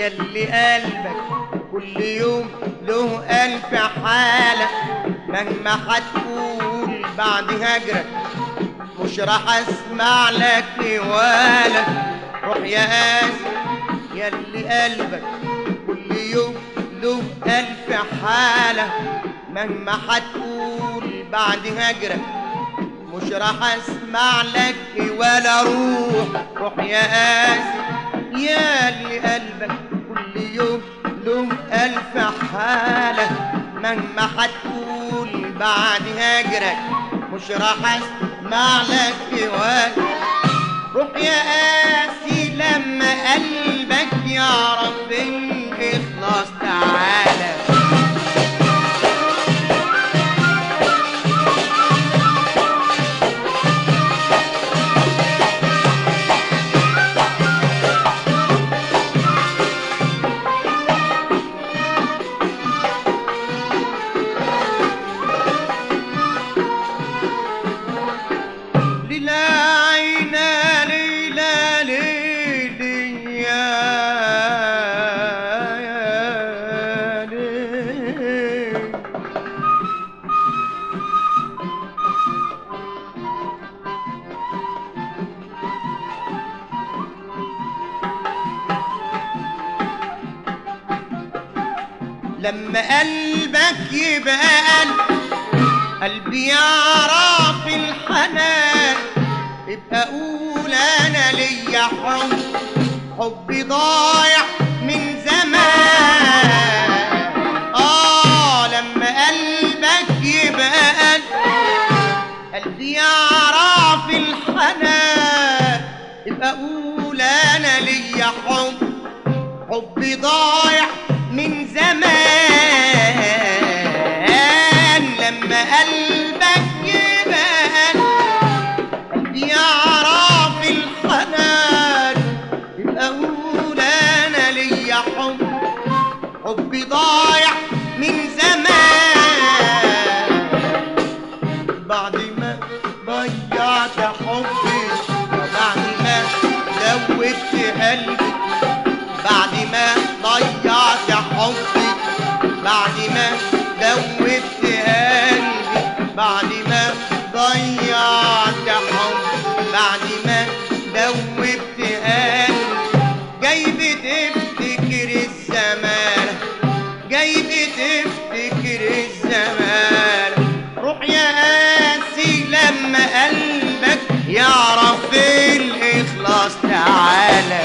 يلي قلبك كل يوم له ألف حالة مهما هتقول بعد هجرك مش راح اسمع لك ولا روح يا قاسي يلي قلبك كل يوم له ألف حالة مهما هتقول بعد هجرك مش راح اسمع لك ولا روح روح يا قاسي يا اللي قلبك كل يوم له ألف حالة مهما هتقول بعد هجرك مش راح اسمع لك ولا روح يا قاسي لما قلبك يعرف الإخلاص تعالى ليلى عينا ليلى ليلي يا يا ليلي لما قلبك يبقى قلب قلبي يعرف الحنان يبقى اقول انا ليا حب حبي ضايع من زمان اه لما قلبك يبقى قلب قلبي يعرف الحنان يبقى اقول انا ليا حب حبي ضايع من زمان لما قلبك يبان قلبي يعرف الحنان يبقى اقول انا ليا حب حبي ضايع من زمان بعد ما ضيعت حبي وبعد ما دوبت قلبي بعد ما ضيعت حبي بعد ما دوبت قلبي بعد ما ضيعت حبي بعد ما دوبت قلبي جاي بتفتكر الزمان جاي بتفتكر الزمان روح يا قاسي لما قلبك يعرف الإخلاص تعالى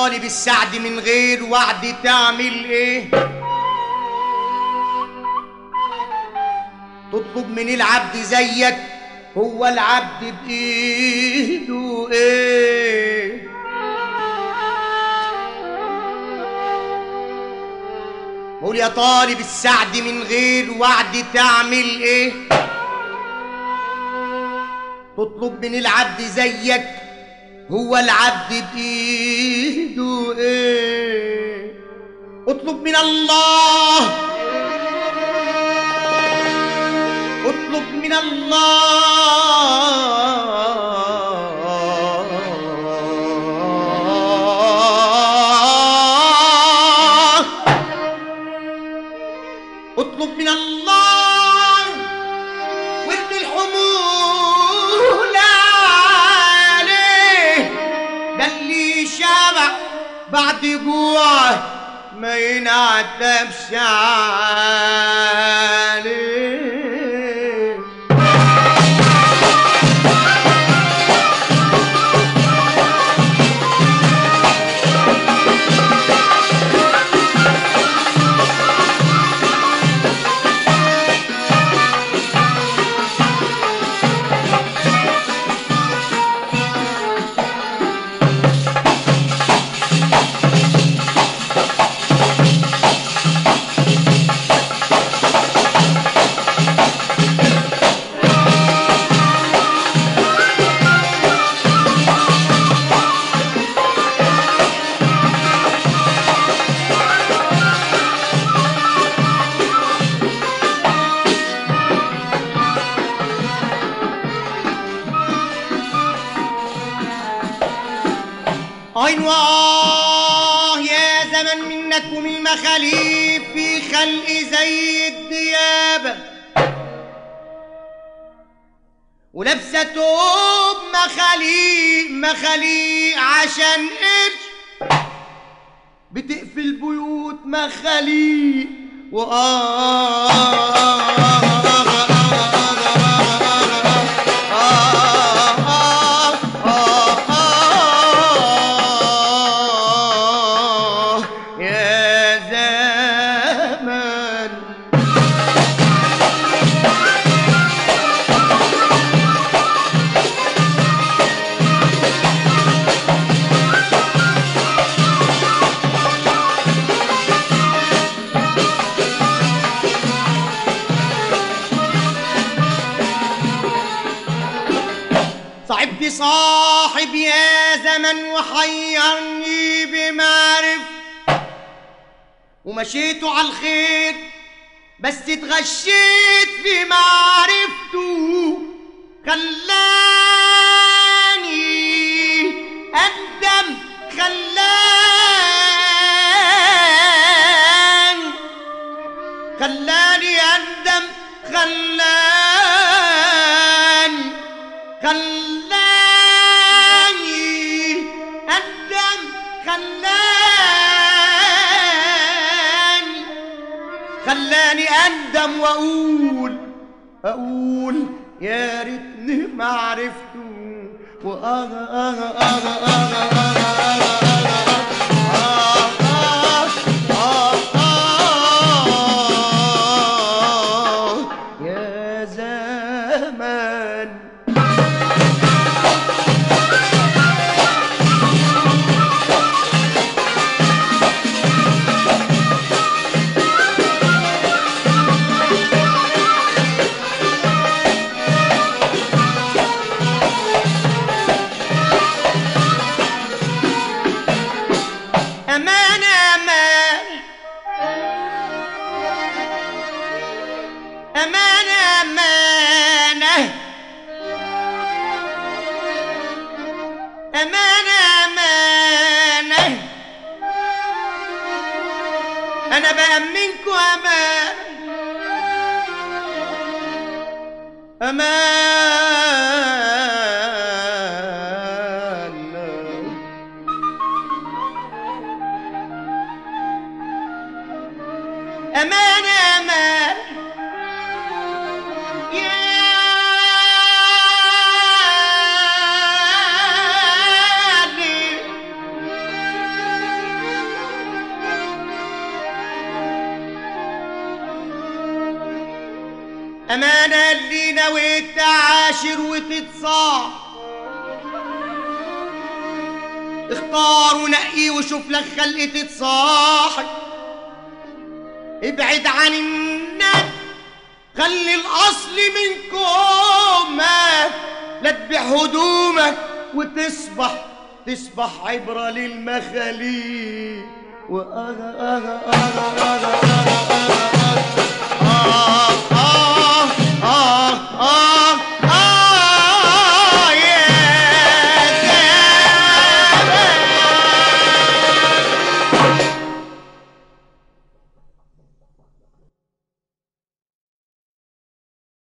طالب السعد من غير وعد تعمل ايه تطلب من العبد زيك هو العبد بايده ايه قول يا طالب السعد من غير وعد تعمل ايه تطلب من العبد زيك هو العبد بايده ايه اطلب من الله اطلب من الله اطلب من الله وارمي الحمول عليه ده اللي شبع بعد جوع ما ينعتبش عليه عين وآه يا زمن منك ومن المخاليف في خلق زي الديابة ولابسة توب مخاليق مخاليق عشان قرش بتقفل بيوت مخاليق وآه يا زمان صاحبتي صاحب يا زمن وحيرني بمعرف ومشيت على الخير بس اتغشيت في معرفته خلاني أندم خلاني خلاني أندم خلاني خلاني أندم خلاني خلاني أندم وأقول أقول يا ريتني ما عرفته وأنا أنا أنا أنا أنا يا زمان أمان أمان أمان أمانة أمان أمانة أنا بأمنكوا أمان أمان أمان أمان يا لي أمانة اللي نويت تعاشر وتتصاح اختار ونقي وشوف لك خلق تتصاحب ابعد عن الند خلي الأصل منكم مات لا تبيع هدومك وتصبح تصبح عبرة للمخاليق وأغا أغا أغا أغا أغا أغا